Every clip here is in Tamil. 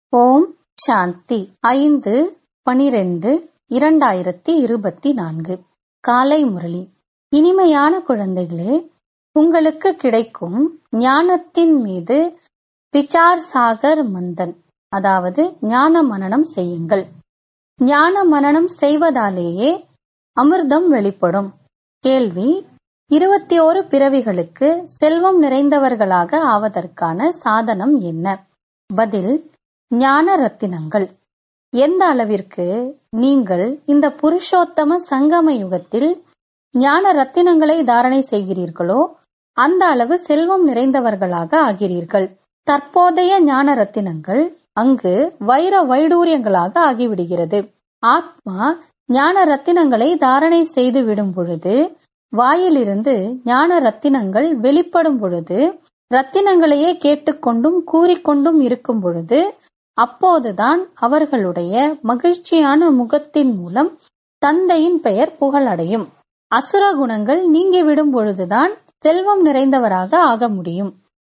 ஓம் சாந்தி ஐந்து பனிரெண்டு இரண்டாயிரத்தி இருபத்தி நான்கு காலை முரளி இனிமையான குழந்தைகளே உங்களுக்கு கிடைக்கும் ஞானத்தின் மீது விசார் சாகர் மந்தன் அதாவது ஞான மனனம் செய்யுங்கள் ஞான மனனம் செய்வதாலேயே அமிர்தம் வெளிப்படும் கேள்வி இருபத்தி ஓரு பிறவிகளுக்கு செல்வம் நிறைந்தவர்களாக ஆவதற்கான சாதனம் என்ன பதில் ஞான ரத்தினங்கள் எந்த அளவிற்கு நீங்கள் இந்த புருஷோத்தம சங்கம யுகத்தில் ஞான ரத்தினங்களை தாரணை செய்கிறீர்களோ அந்த அளவு செல்வம் நிறைந்தவர்களாக ஆகிறீர்கள் தற்போதைய ஞான ரத்தினங்கள் அங்கு வைர வைடூரியங்களாக ஆகிவிடுகிறது ஆத்மா ஞான ரத்தினங்களை தாரணை செய்து விடும் பொழுது வாயிலிருந்து ஞான ரத்தினங்கள் வெளிப்படும் பொழுது ரத்தினங்களையே கேட்டுக்கொண்டும் கூறிக்கொண்டும் இருக்கும் பொழுது அப்போதுதான் அவர்களுடைய மகிழ்ச்சியான முகத்தின் மூலம் தந்தையின் பெயர் புகழடையும் அசுர குணங்கள் நீங்கிவிடும் பொழுதுதான் செல்வம் நிறைந்தவராக ஆக முடியும்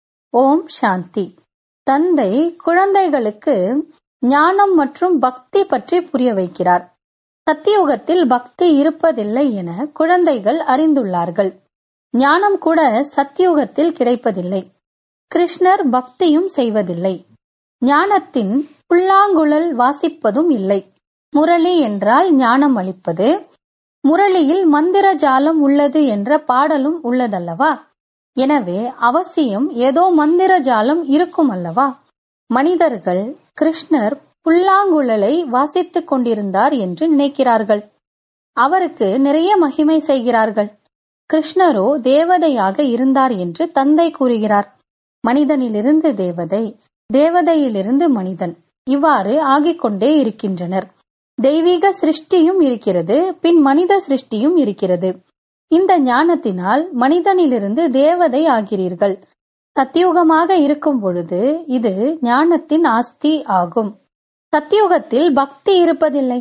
ஓம் சாந்தி தந்தை குழந்தைகளுக்கு ஞானம் மற்றும் பக்தி பற்றி புரிய வைக்கிறார் சத்தியுகத்தில் பக்தி இருப்பதில்லை என குழந்தைகள் அறிந்துள்ளார்கள் ஞானம் கூட சத்தியுகத்தில் கிடைப்பதில்லை கிருஷ்ணர் பக்தியும் செய்வதில்லை ஞானத்தின் புல்லாங்குழல் வாசிப்பதும் இல்லை முரளி என்றால் ஞானம் அளிப்பது முரளியில் மந்திர ஜாலம் உள்ளது என்ற பாடலும் உள்ளதல்லவா எனவே அவசியம் ஏதோ மந்திர ஜாலம் இருக்கும் அல்லவா மனிதர்கள் கிருஷ்ணர் புல்லாங்குழலை வாசித்துக் கொண்டிருந்தார் என்று நினைக்கிறார்கள் அவருக்கு நிறைய மகிமை செய்கிறார்கள் கிருஷ்ணரோ தேவதையாக இருந்தார் என்று தந்தை கூறுகிறார் மனிதனிலிருந்து தேவதை தேவதையிலிருந்து மனிதன் இவ்வாறு ஆகிக்கொண்டே இருக்கின்றனர் தெய்வீக சிருஷ்டியும் இருக்கிறது பின் மனித சிருஷ்டியும் இருக்கிறது இந்த ஞானத்தினால் மனிதனிலிருந்து தேவதை ஆகிறீர்கள் சத்தியுகமாக இருக்கும் பொழுது இது ஞானத்தின் ஆஸ்தி ஆகும் சத்தியுகத்தில் பக்தி இருப்பதில்லை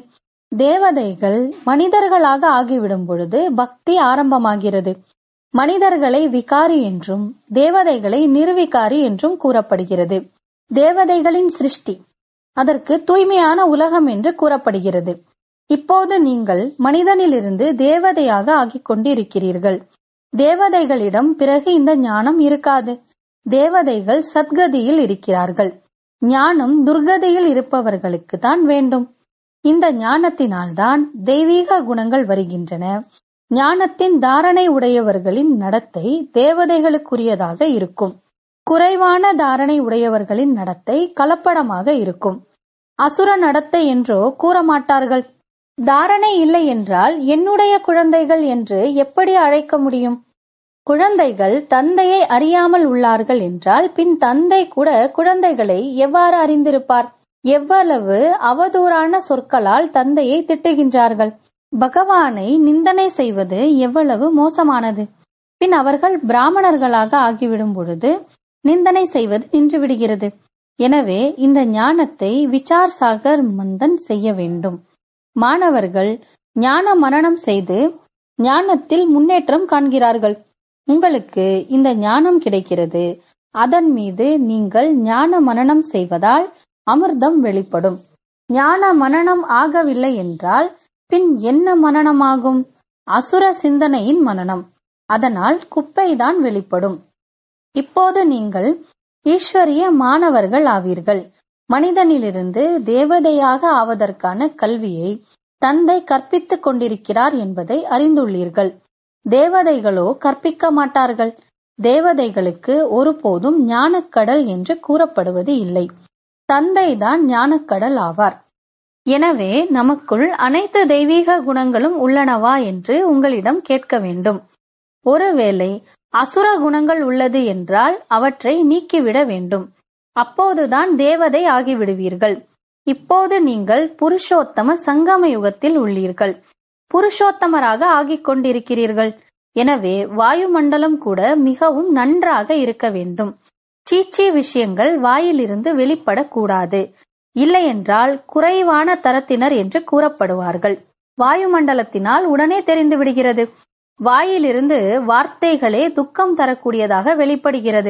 தேவதைகள் மனிதர்களாக ஆகிவிடும் பொழுது பக்தி ஆரம்பமாகிறது மனிதர்களை விகாரி என்றும் தேவதைகளை நிர்விகாரி என்றும் கூறப்படுகிறது தேவதைகளின் சிருஷ்டி அதற்கு தூய்மையான உலகம் என்று கூறப்படுகிறது இப்போது நீங்கள் மனிதனிலிருந்து தேவதையாக ஆகிக் கொண்டிருக்கிறீர்கள் தேவதைகளிடம் பிறகு இந்த ஞானம் இருக்காது தேவதைகள் சத்கதியில் இருக்கிறார்கள் ஞானம் துர்கதியில் இருப்பவர்களுக்கு தான் வேண்டும் இந்த ஞானத்தினால்தான் தெய்வீக குணங்கள் வருகின்றன ஞானத்தின் தாரணை உடையவர்களின் நடத்தை தேவதைகளுக்குரியதாக இருக்கும் குறைவான தாரணை உடையவர்களின் நடத்தை கலப்படமாக இருக்கும் அசுர நடத்தை என்றோ கூற மாட்டார்கள் தாரணை இல்லை என்றால் என்னுடைய குழந்தைகள் என்று எப்படி அழைக்க முடியும் குழந்தைகள் தந்தையை அறியாமல் உள்ளார்கள் என்றால் பின் தந்தை கூட குழந்தைகளை எவ்வாறு அறிந்திருப்பார் எவ்வளவு அவதூறான சொற்களால் தந்தையை திட்டுகின்றார்கள் பகவானை நிந்தனை செய்வது எவ்வளவு மோசமானது பின் அவர்கள் பிராமணர்களாக ஆகிவிடும் பொழுது நிந்தனை செய்வது நின்றுவிடுகிறது எனவே இந்த ஞானத்தை விசார் சாகர் மந்தன் செய்ய வேண்டும் மாணவர்கள் ஞான மரணம் செய்து ஞானத்தில் முன்னேற்றம் காண்கிறார்கள் உங்களுக்கு இந்த ஞானம் கிடைக்கிறது அதன் மீது நீங்கள் ஞான மனனம் செய்வதால் அமிர்தம் வெளிப்படும் ஞான மனனம் ஆகவில்லை என்றால் பின் என்ன மனனமாகும் அசுர சிந்தனையின் மனனம் அதனால் குப்பைதான் வெளிப்படும் இப்போது நீங்கள் ஈஸ்வரிய மாணவர்கள் ஆவீர்கள் மனிதனிலிருந்து தேவதையாக ஆவதற்கான கல்வியை தந்தை கற்பித்துக் கொண்டிருக்கிறார் என்பதை அறிந்துள்ளீர்கள் தேவதைகளோ கற்பிக்க மாட்டார்கள் தேவதைகளுக்கு ஒருபோதும் ஞானக்கடல் என்று கூறப்படுவது இல்லை தந்தைதான் ஞானக்கடல் ஆவார் எனவே நமக்குள் அனைத்து தெய்வீக குணங்களும் உள்ளனவா என்று உங்களிடம் கேட்க வேண்டும் ஒருவேளை அசுர குணங்கள் உள்ளது என்றால் அவற்றை நீக்கிவிட வேண்டும் அப்போதுதான் தேவதை ஆகிவிடுவீர்கள் இப்போது நீங்கள் புருஷோத்தம சங்கம யுகத்தில் உள்ளீர்கள் புருஷோத்தமராக ஆகிக் கொண்டிருக்கிறீர்கள் எனவே வாயுமண்டலம் கூட மிகவும் நன்றாக இருக்க வேண்டும் சீச்சி விஷயங்கள் வாயிலிருந்து வெளிப்படக்கூடாது இல்லையென்றால் குறைவான தரத்தினர் என்று கூறப்படுவார்கள் வாயுமண்டலத்தினால் உடனே தெரிந்து விடுகிறது வாயிலிருந்து வார்த்தைகளே துக்கம் தரக்கூடியதாக வெளிப்படுகிறது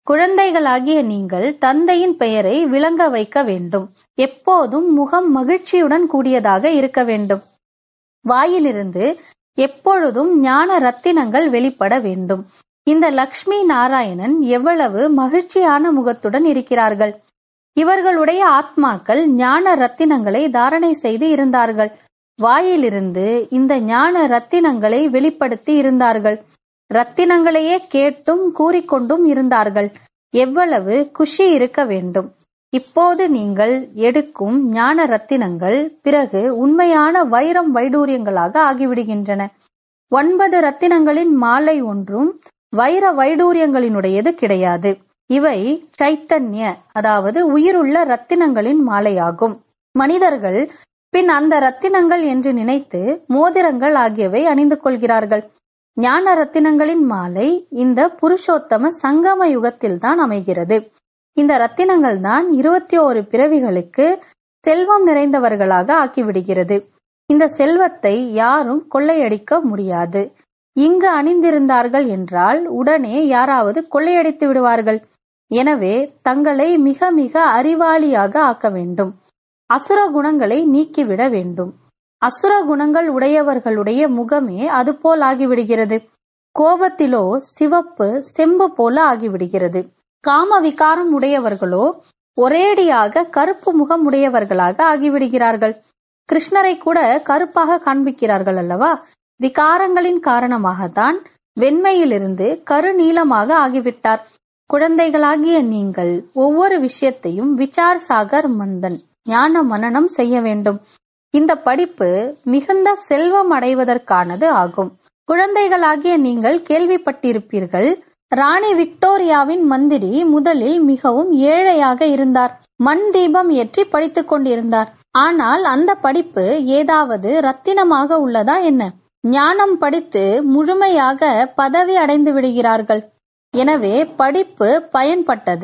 குழந்தைகளாகிய நீங்கள் தந்தையின் பெயரை விளங்க வைக்க வேண்டும் எப்போதும் முகம் மகிழ்ச்சியுடன் கூடியதாக இருக்க வேண்டும் வாயிலிருந்து எப்பொழுதும் ஞான ரத்தினங்கள் வெளிப்பட வேண்டும் இந்த லக்ஷ்மி நாராயணன் எவ்வளவு மகிழ்ச்சியான முகத்துடன் இருக்கிறார்கள் இவர்களுடைய ஆத்மாக்கள் ஞான ரத்தினங்களை தாரணை செய்து இருந்தார்கள் வாயிலிருந்து இந்த ஞான ரத்தினங்களை வெளிப்படுத்தி இருந்தார்கள் ரத்தினங்களையே கேட்டும் கூறிக்கொண்டும் இருந்தார்கள் எவ்வளவு குஷி இருக்க வேண்டும் இப்போது நீங்கள் எடுக்கும் ஞான ரத்தினங்கள் பிறகு உண்மையான வைரம் வைடூரியங்களாக ஆகிவிடுகின்றன ஒன்பது ரத்தினங்களின் மாலை ஒன்றும் வைர வைடூரியங்களினுடையது கிடையாது இவை சைத்தன்ய அதாவது உயிருள்ள ரத்தினங்களின் மாலையாகும் மனிதர்கள் பின் அந்த ரத்தினங்கள் என்று நினைத்து மோதிரங்கள் ஆகியவை அணிந்து கொள்கிறார்கள் ஞான ரத்தினங்களின் மாலை இந்த புருஷோத்தம சங்கம யுகத்தில்தான் அமைகிறது இந்த ரத்தினங்கள் தான் இருபத்தி ஓரு பிறவிகளுக்கு செல்வம் நிறைந்தவர்களாக ஆக்கிவிடுகிறது இந்த செல்வத்தை யாரும் கொள்ளையடிக்க முடியாது இங்கு அணிந்திருந்தார்கள் என்றால் உடனே யாராவது கொள்ளையடித்து விடுவார்கள் எனவே தங்களை மிக மிக அறிவாளியாக ஆக்க வேண்டும் அசுர குணங்களை நீக்கிவிட வேண்டும் அசுர குணங்கள் உடையவர்களுடைய முகமே அதுபோல் ஆகிவிடுகிறது கோபத்திலோ சிவப்பு செம்பு போல ஆகிவிடுகிறது காம விகாரம் உடையவர்களோ ஒரேடியாக கருப்பு முகம் உடையவர்களாக ஆகிவிடுகிறார்கள் கிருஷ்ணரை கூட கருப்பாக காண்பிக்கிறார்கள் அல்லவா விகாரங்களின் காரணமாகத்தான் வெண்மையிலிருந்து கருநீலமாக ஆகிவிட்டார் குழந்தைகளாகிய நீங்கள் ஒவ்வொரு விஷயத்தையும் விசார் சாகர் மந்தன் ஞான மனனம் செய்ய வேண்டும் இந்த படிப்பு மிகுந்த செல்வம் அடைவதற்கானது ஆகும் குழந்தைகளாகிய நீங்கள் கேள்விப்பட்டிருப்பீர்கள் ராணி விக்டோரியாவின் மந்திரி முதலில் மிகவும் ஏழையாக இருந்தார் மண் தீபம் ஏற்றி படித்துக் கொண்டிருந்தார் ஆனால் அந்த படிப்பு ஏதாவது ரத்தினமாக உள்ளதா என்ன ஞானம் படித்து முழுமையாக பதவி அடைந்து விடுகிறார்கள் எனவே படிப்பு பயன்பட்டது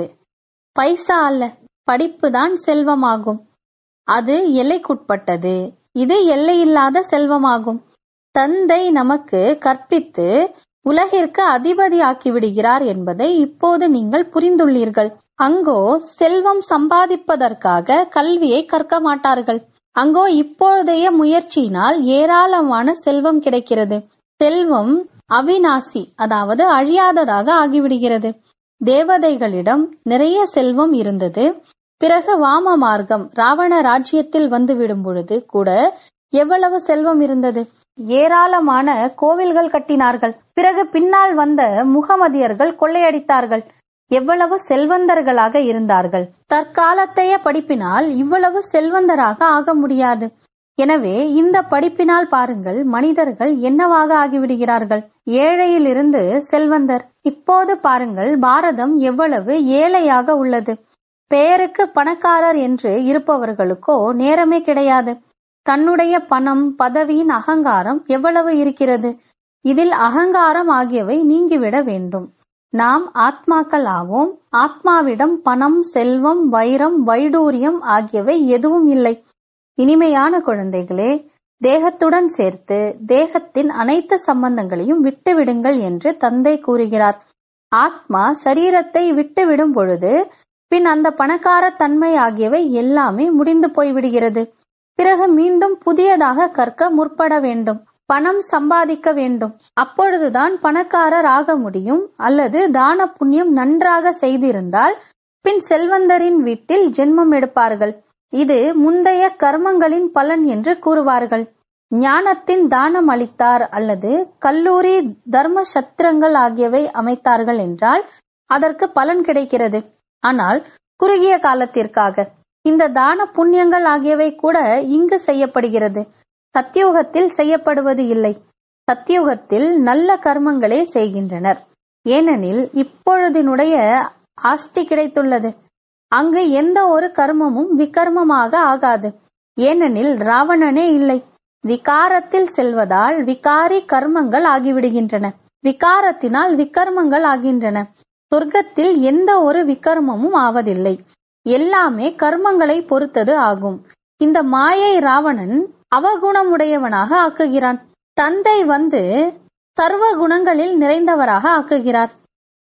பைசா அல்ல படிப்புதான் செல்வமாகும் அது எல்லைக்குட்பட்டது இது எல்லையில்லாத செல்வமாகும் தந்தை நமக்கு கற்பித்து உலகிற்கு அதிபதி ஆக்கிவிடுகிறார் என்பதை இப்போது நீங்கள் புரிந்துள்ளீர்கள் அங்கோ செல்வம் சம்பாதிப்பதற்காக கல்வியை கற்க மாட்டார்கள் அங்கோ இப்பொழுதைய முயற்சியினால் ஏராளமான செல்வம் கிடைக்கிறது செல்வம் அவிநாசி அதாவது அழியாததாக ஆகிவிடுகிறது தேவதைகளிடம் நிறைய செல்வம் இருந்தது பிறகு வாம மார்க்கம் ராவண ராஜ்யத்தில் வந்து விடும் பொழுது கூட எவ்வளவு செல்வம் இருந்தது ஏராளமான கோவில்கள் கட்டினார்கள் பிறகு பின்னால் வந்த முகமதியர்கள் கொள்ளையடித்தார்கள் எவ்வளவு செல்வந்தர்களாக இருந்தார்கள் தற்காலத்தைய படிப்பினால் இவ்வளவு செல்வந்தராக ஆக முடியாது எனவே இந்த படிப்பினால் பாருங்கள் மனிதர்கள் என்னவாக ஆகிவிடுகிறார்கள் ஏழையிலிருந்து செல்வந்தர் இப்போது பாருங்கள் பாரதம் எவ்வளவு ஏழையாக உள்ளது பெயருக்கு பணக்காரர் என்று இருப்பவர்களுக்கோ நேரமே கிடையாது தன்னுடைய பணம் பதவியின் அகங்காரம் எவ்வளவு இருக்கிறது இதில் அகங்காரம் ஆகியவை நீங்கிவிட வேண்டும் நாம் ஆத்மாக்கள் ஆவோம் ஆத்மாவிடம் பணம் செல்வம் வைரம் வைடூரியம் ஆகியவை எதுவும் இல்லை இனிமையான குழந்தைகளே தேகத்துடன் சேர்த்து தேகத்தின் அனைத்து சம்பந்தங்களையும் விட்டுவிடுங்கள் என்று தந்தை கூறுகிறார் ஆத்மா சரீரத்தை விட்டுவிடும் பொழுது பின் அந்த பணக்கார தன்மை ஆகியவை எல்லாமே முடிந்து போய்விடுகிறது பிறகு மீண்டும் புதியதாக கற்க முற்பட வேண்டும் பணம் சம்பாதிக்க வேண்டும் அப்பொழுதுதான் பணக்காரர் ஆக முடியும் அல்லது தான புண்ணியம் நன்றாக செய்திருந்தால் பின் செல்வந்தரின் வீட்டில் ஜென்மம் எடுப்பார்கள் இது முந்தைய கர்மங்களின் பலன் என்று கூறுவார்கள் ஞானத்தின் தானம் அளித்தார் அல்லது கல்லூரி தர்ம சத்திரங்கள் ஆகியவை அமைத்தார்கள் என்றால் அதற்கு பலன் கிடைக்கிறது ஆனால் குறுகிய காலத்திற்காக இந்த தான புண்ணியங்கள் ஆகியவை கூட இங்கு செய்யப்படுகிறது சத்தியுகத்தில் செய்யப்படுவது இல்லை சத்தியுகத்தில் நல்ல கர்மங்களே செய்கின்றனர் ஏனெனில் இப்பொழுதினுடைய ஆஸ்தி கிடைத்துள்ளது அங்கு எந்த ஒரு கர்மமும் விகர்மமாக ஆகாது ஏனெனில் ராவணனே இல்லை விகாரத்தில் செல்வதால் விகாரி கர்மங்கள் ஆகிவிடுகின்றன விகாரத்தினால் விகர்மங்கள் ஆகின்றன சொர்க்கத்தில் எந்த ஒரு விகர்மமும் ஆவதில்லை எல்லாமே கர்மங்களை பொறுத்தது ஆகும் இந்த மாயை ராவணன் அவகுணமுடையவனாக ஆக்குகிறான் தந்தை வந்து சர்வ குணங்களில் நிறைந்தவராக ஆக்குகிறார்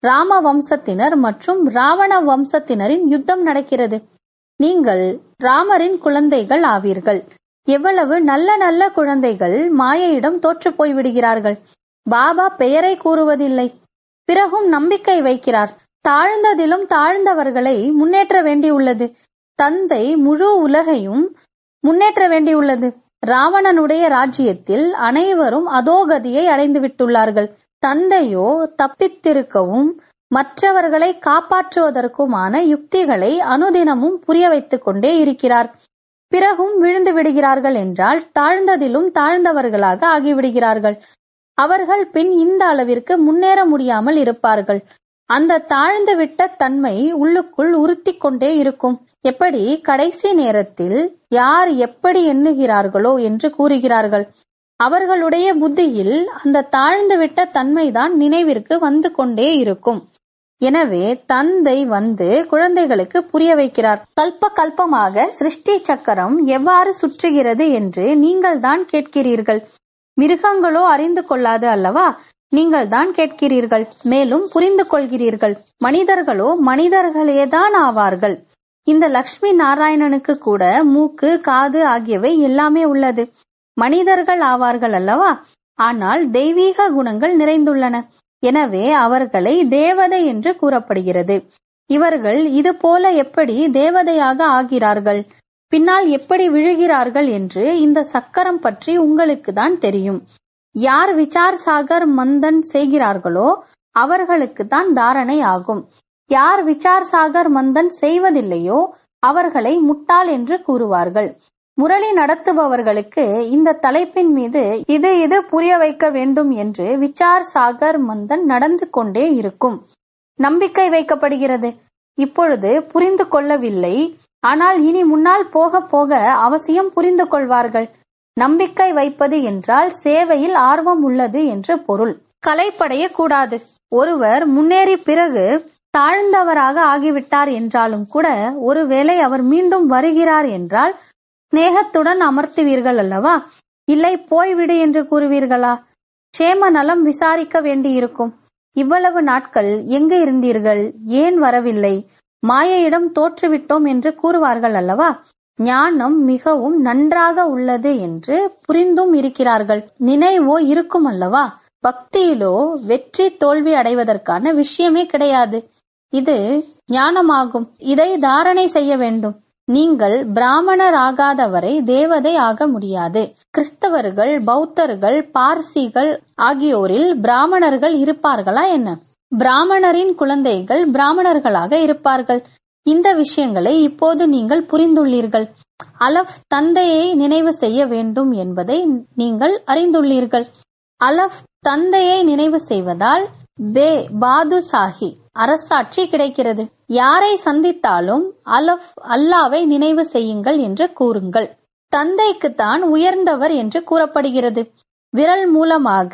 ராம வம்சத்தினர் மற்றும் ராவண வம்சத்தினரின் யுத்தம் நடக்கிறது நீங்கள் ராமரின் குழந்தைகள் ஆவீர்கள் எவ்வளவு நல்ல நல்ல குழந்தைகள் மாயையிடம் தோற்று போய் விடுகிறார்கள் பாபா பெயரை கூறுவதில்லை பிறகும் நம்பிக்கை வைக்கிறார் தாழ்ந்ததிலும் தாழ்ந்தவர்களை முன்னேற்ற வேண்டியுள்ளது தந்தை முழு உலகையும் முன்னேற்ற வேண்டியுள்ளது ராவணனுடைய ராஜ்யத்தில் அனைவரும் அதோகதியை அடைந்து விட்டுள்ளார்கள் தந்தையோ தப்பித்திருக்கவும் மற்றவர்களை காப்பாற்றுவதற்குமான யுக்திகளை அனுதினமும் புரிய வைத்துக் கொண்டே இருக்கிறார் பிறகும் விழுந்து விடுகிறார்கள் என்றால் தாழ்ந்ததிலும் தாழ்ந்தவர்களாக ஆகிவிடுகிறார்கள் அவர்கள் பின் இந்த அளவிற்கு முன்னேற முடியாமல் இருப்பார்கள் அந்த தாழ்ந்து விட்ட தன்மை உள்ளுக்குள் உறுத்திக் கொண்டே இருக்கும் எப்படி கடைசி நேரத்தில் யார் எப்படி எண்ணுகிறார்களோ என்று கூறுகிறார்கள் அவர்களுடைய புத்தியில் அந்த தாழ்ந்து விட்ட தன்மைதான் நினைவிற்கு வந்து கொண்டே இருக்கும் எனவே தந்தை வந்து குழந்தைகளுக்கு புரிய வைக்கிறார் கல்ப கல்பமாக சிருஷ்டி சக்கரம் எவ்வாறு சுற்றுகிறது என்று நீங்கள் தான் கேட்கிறீர்கள் மிருகங்களோ அறிந்து கொள்ளாது அல்லவா நீங்கள் தான் கேட்கிறீர்கள் மேலும் புரிந்து கொள்கிறீர்கள் மனிதர்களோ மனிதர்களேதான் ஆவார்கள் இந்த லக்ஷ்மி நாராயணனுக்கு கூட மூக்கு காது ஆகியவை எல்லாமே உள்ளது மனிதர்கள் ஆவார்கள் அல்லவா ஆனால் தெய்வீக குணங்கள் நிறைந்துள்ளன எனவே அவர்களை தேவதை என்று கூறப்படுகிறது இவர்கள் இது போல எப்படி தேவதையாக ஆகிறார்கள் பின்னால் எப்படி விழுகிறார்கள் என்று இந்த சக்கரம் பற்றி உங்களுக்கு தான் தெரியும் யார் விசார் சாகர் மந்தன் செய்கிறார்களோ அவர்களுக்கு தான் தாரணை ஆகும் யார் விசார் சாகர் மந்தன் செய்வதில்லையோ அவர்களை முட்டாள் என்று கூறுவார்கள் முரளி நடத்துபவர்களுக்கு இந்த தலைப்பின் மீது இது இது புரிய வைக்க வேண்டும் என்று விசார் சாகர் மந்தன் நடந்து கொண்டே இருக்கும் நம்பிக்கை வைக்கப்படுகிறது இப்பொழுது புரிந்து கொள்ளவில்லை ஆனால் இனி முன்னால் போக போக அவசியம் புரிந்து கொள்வார்கள் நம்பிக்கை வைப்பது என்றால் சேவையில் ஆர்வம் உள்ளது என்று பொருள் கலைப்படைய கூடாது ஒருவர் முன்னேறி பிறகு தாழ்ந்தவராக ஆகிவிட்டார் என்றாலும் கூட ஒருவேளை அவர் மீண்டும் வருகிறார் என்றால் சிநேகத்துடன் அமர்த்துவீர்கள் அல்லவா இல்லை போய்விடு என்று கூறுவீர்களா சேம நலம் விசாரிக்க வேண்டியிருக்கும் இவ்வளவு நாட்கள் எங்கு இருந்தீர்கள் ஏன் வரவில்லை மாயையிடம் தோற்றுவிட்டோம் என்று கூறுவார்கள் அல்லவா ஞானம் மிகவும் நன்றாக உள்ளது என்று புரிந்தும் இருக்கிறார்கள் நினைவோ இருக்கும் அல்லவா பக்தியிலோ வெற்றி தோல்வி அடைவதற்கான விஷயமே கிடையாது இது ஞானமாகும் இதை தாரணை செய்ய வேண்டும் நீங்கள் பிராமணர் ஆகாதவரை தேவதை ஆக முடியாது கிறிஸ்தவர்கள் பௌத்தர்கள் பார்சிகள் ஆகியோரில் பிராமணர்கள் இருப்பார்களா என்ன பிராமணரின் குழந்தைகள் பிராமணர்களாக இருப்பார்கள் இந்த விஷயங்களை இப்போது நீங்கள் புரிந்துள்ளீர்கள் அலஃப் தந்தையை நினைவு செய்ய வேண்டும் என்பதை நீங்கள் அறிந்துள்ளீர்கள் அலஃப் தந்தையை நினைவு செய்வதால் பே பாதுசாஹி அரசாட்சி கிடைக்கிறது யாரை சந்தித்தாலும் அலஃப் அல்லாவை நினைவு செய்யுங்கள் என்று கூறுங்கள் தந்தைக்குத்தான் உயர்ந்தவர் என்று கூறப்படுகிறது விரல் மூலமாக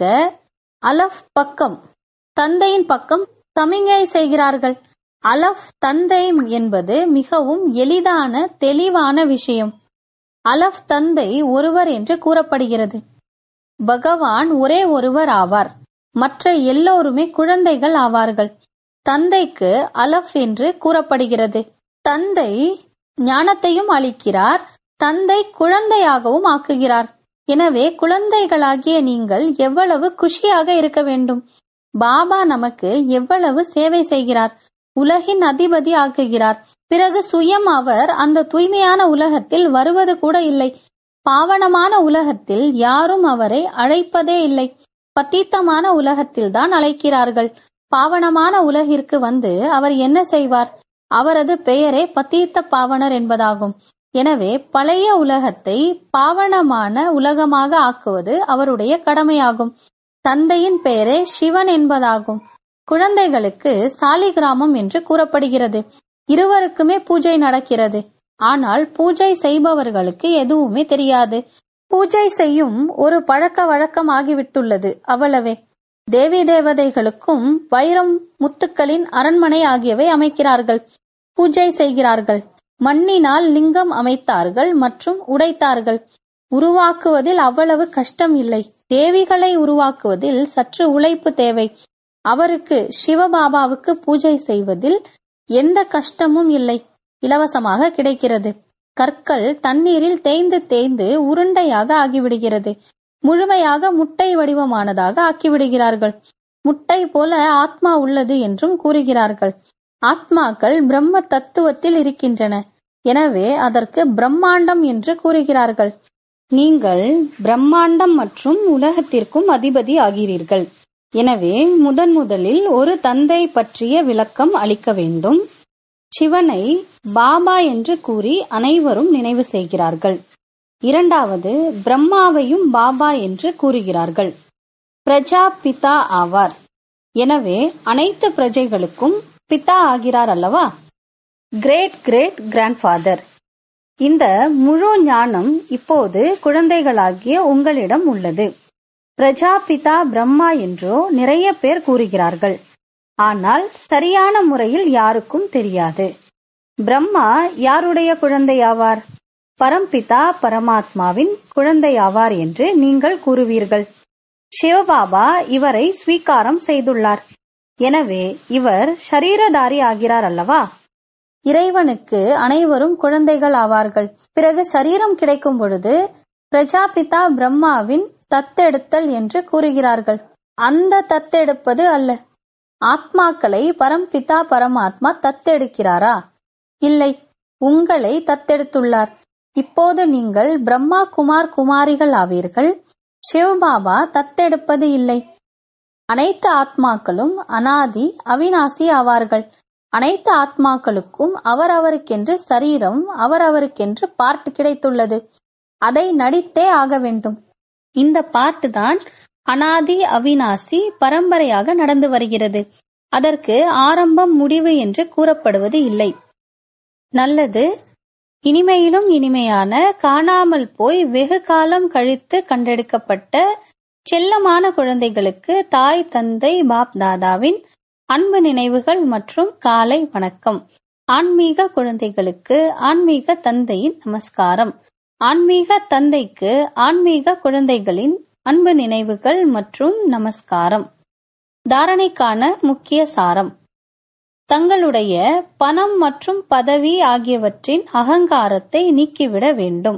அலஃப் பக்கம் தந்தையின் பக்கம் சமிங்கை செய்கிறார்கள் அலஃப் தந்தை என்பது மிகவும் எளிதான தெளிவான விஷயம் அலஃப் தந்தை ஒருவர் என்று கூறப்படுகிறது பகவான் ஒரே ஒருவர் ஆவார் மற்ற எல்லோருமே குழந்தைகள் ஆவார்கள் தந்தைக்கு அலஃப் என்று கூறப்படுகிறது தந்தை ஞானத்தையும் அளிக்கிறார் தந்தை குழந்தையாகவும் ஆக்குகிறார் எனவே குழந்தைகளாகிய நீங்கள் எவ்வளவு குஷியாக இருக்க வேண்டும் பாபா நமக்கு எவ்வளவு சேவை செய்கிறார் உலகின் அதிபதி ஆக்குகிறார் பிறகு சுயம் அவர் அந்த தூய்மையான உலகத்தில் வருவது கூட இல்லை பாவனமான உலகத்தில் யாரும் அவரை அழைப்பதே இல்லை பத்தீத்தமான உலகத்தில்தான் அழைக்கிறார்கள் பாவனமான உலகிற்கு வந்து அவர் என்ன செய்வார் அவரது பெயரே பத்தீத்த பாவனர் என்பதாகும் எனவே பழைய உலகத்தை பாவனமான உலகமாக ஆக்குவது அவருடைய கடமையாகும் தந்தையின் பெயரே சிவன் என்பதாகும் குழந்தைகளுக்கு சாலிகிராமம் என்று கூறப்படுகிறது இருவருக்குமே பூஜை நடக்கிறது ஆனால் பூஜை செய்பவர்களுக்கு எதுவுமே தெரியாது பூஜை செய்யும் ஒரு பழக்க வழக்கம் ஆகிவிட்டுள்ளது அவ்வளவே தேவி தேவதைகளுக்கும் வைரம் முத்துக்களின் அரண்மனை ஆகியவை அமைக்கிறார்கள் பூஜை செய்கிறார்கள் மண்ணினால் லிங்கம் அமைத்தார்கள் மற்றும் உடைத்தார்கள் உருவாக்குவதில் அவ்வளவு கஷ்டம் இல்லை தேவிகளை உருவாக்குவதில் சற்று உழைப்பு தேவை அவருக்கு சிவபாபாவுக்கு பூஜை செய்வதில் எந்த கஷ்டமும் இல்லை இலவசமாக கிடைக்கிறது கற்கள் தண்ணீரில் தேய்ந்து தேய்ந்து உருண்டையாக ஆகிவிடுகிறது முழுமையாக முட்டை வடிவமானதாக ஆக்கிவிடுகிறார்கள் முட்டை போல ஆத்மா உள்ளது என்றும் கூறுகிறார்கள் ஆத்மாக்கள் பிரம்ம தத்துவத்தில் இருக்கின்றன எனவே அதற்கு பிரம்மாண்டம் என்று கூறுகிறார்கள் நீங்கள் பிரம்மாண்டம் மற்றும் உலகத்திற்கும் அதிபதி ஆகிறீர்கள் எனவே முதன் முதலில் ஒரு தந்தை பற்றிய விளக்கம் அளிக்க வேண்டும் சிவனை பாபா என்று கூறி அனைவரும் நினைவு செய்கிறார்கள் இரண்டாவது பிரம்மாவையும் பாபா என்று கூறுகிறார்கள் பிரஜா பிதா ஆவார் எனவே அனைத்து பிரஜைகளுக்கும் பிதா ஆகிறார் அல்லவா கிரேட் கிரேட் கிராண்ட்ஃபாதர் இந்த முழு ஞானம் இப்போது குழந்தைகளாகிய உங்களிடம் உள்ளது பிரஜாபிதா பிரம்மா என்றோ நிறைய பேர் கூறுகிறார்கள் ஆனால் சரியான முறையில் யாருக்கும் தெரியாது பிரம்மா யாருடைய குழந்தையாவார் பரம்பிதா பரமாத்மாவின் குழந்தையாவார் என்று நீங்கள் கூறுவீர்கள் சிவபாபா இவரை ஸ்வீகாரம் செய்துள்ளார் எனவே இவர் ஷரீரதாரி ஆகிறார் அல்லவா இறைவனுக்கு அனைவரும் குழந்தைகள் ஆவார்கள் பிறகு சரீரம் கிடைக்கும் பொழுது பிரஜாபிதா பிரம்மாவின் தத்தெடுத்தல் என்று கூறுகிறார்கள் அந்த தத்தெடுப்பது அல்ல ஆத்மாக்களை பரம்பிதா பரமாத்மா தத்தெடுக்கிறாரா இல்லை உங்களை தத்தெடுத்துள்ளார் இப்போது நீங்கள் பிரம்மா குமார் குமாரிகள் ஆவீர்கள் சிவபாபா தத்தெடுப்பது இல்லை அனைத்து ஆத்மாக்களும் அனாதி அவிநாசி ஆவார்கள் அனைத்து ஆத்மாக்களுக்கும் அவரவருக்கென்று சரீரம் அவரவருக்கென்று பார்ட் கிடைத்துள்ளது அதை நடித்தே ஆக வேண்டும் இந்த பார்ட் தான் அனாதி அவிநாசி பரம்பரையாக நடந்து வருகிறது அதற்கு ஆரம்பம் முடிவு என்று கூறப்படுவது இல்லை நல்லது இனிமையிலும் இனிமையான காணாமல் போய் வெகு காலம் கழித்து கண்டெடுக்கப்பட்ட செல்லமான குழந்தைகளுக்கு தாய் தந்தை பாப் தாதாவின் அன்பு நினைவுகள் மற்றும் காலை வணக்கம் ஆன்மீக குழந்தைகளுக்கு ஆன்மீக தந்தையின் நமஸ்காரம் ஆன்மீக தந்தைக்கு ஆன்மீக குழந்தைகளின் அன்பு நினைவுகள் மற்றும் நமஸ்காரம் தாரணைக்கான முக்கிய சாரம் தங்களுடைய பணம் மற்றும் பதவி ஆகியவற்றின் அகங்காரத்தை நீக்கிவிட வேண்டும்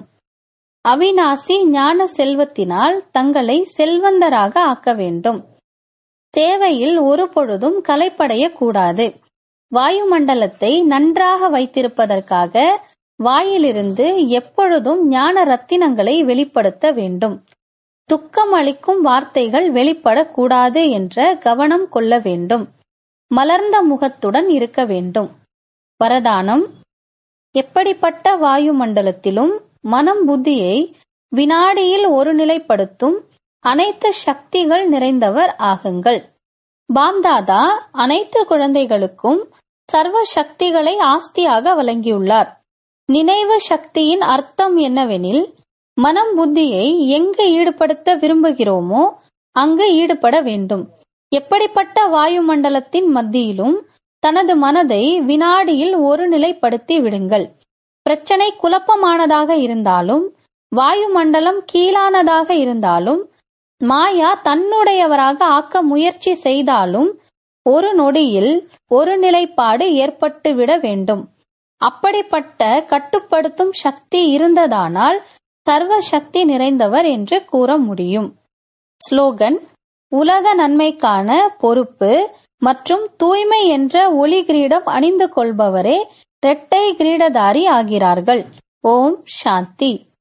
அவிநாசி ஞான செல்வத்தினால் தங்களை செல்வந்தராக ஆக்க வேண்டும் சேவையில் ஒரு பொழுதும் கலைப்படைய கூடாது வாயுமண்டலத்தை நன்றாக வைத்திருப்பதற்காக வாயிலிருந்து எப்பொழுதும் ஞான ரத்தினங்களை வெளிப்படுத்த வேண்டும் துக்கம் அளிக்கும் வார்த்தைகள் வெளிப்படக்கூடாது என்ற கவனம் கொள்ள வேண்டும் மலர்ந்த முகத்துடன் இருக்க வேண்டும் வரதானம் எப்படிப்பட்ட வாயுமண்டலத்திலும் மனம் புத்தியை வினாடியில் ஒருநிலைப்படுத்தும் அனைத்து சக்திகள் நிறைந்தவர் ஆகுங்கள் பாம்தாதா அனைத்து குழந்தைகளுக்கும் சர்வ சக்திகளை ஆஸ்தியாக வழங்கியுள்ளார் நினைவு சக்தியின் அர்த்தம் என்னவெனில் மனம் புத்தியை எங்கு ஈடுபடுத்த விரும்புகிறோமோ அங்கு ஈடுபட வேண்டும் எப்படிப்பட்ட வாயுமண்டலத்தின் மத்தியிலும் தனது மனதை வினாடியில் ஒருநிலைப்படுத்தி விடுங்கள் பிரச்சனை குழப்பமானதாக இருந்தாலும் வாயுமண்டலம் கீழானதாக இருந்தாலும் மாயா தன்னுடையவராக ஆக்க முயற்சி செய்தாலும் ஒரு நொடியில் ஒரு நிலைப்பாடு ஏற்பட்டுவிட வேண்டும் அப்படிப்பட்ட கட்டுப்படுத்தும் சக்தி இருந்ததானால் சர்வ சக்தி நிறைந்தவர் என்று கூற முடியும் ஸ்லோகன் உலக நன்மைக்கான பொறுப்பு மற்றும் தூய்மை என்ற ஒளி கிரீடம் அணிந்து கொள்பவரே இரட்டை கிரீடதாரி ஆகிறார்கள் ஓம் சாந்தி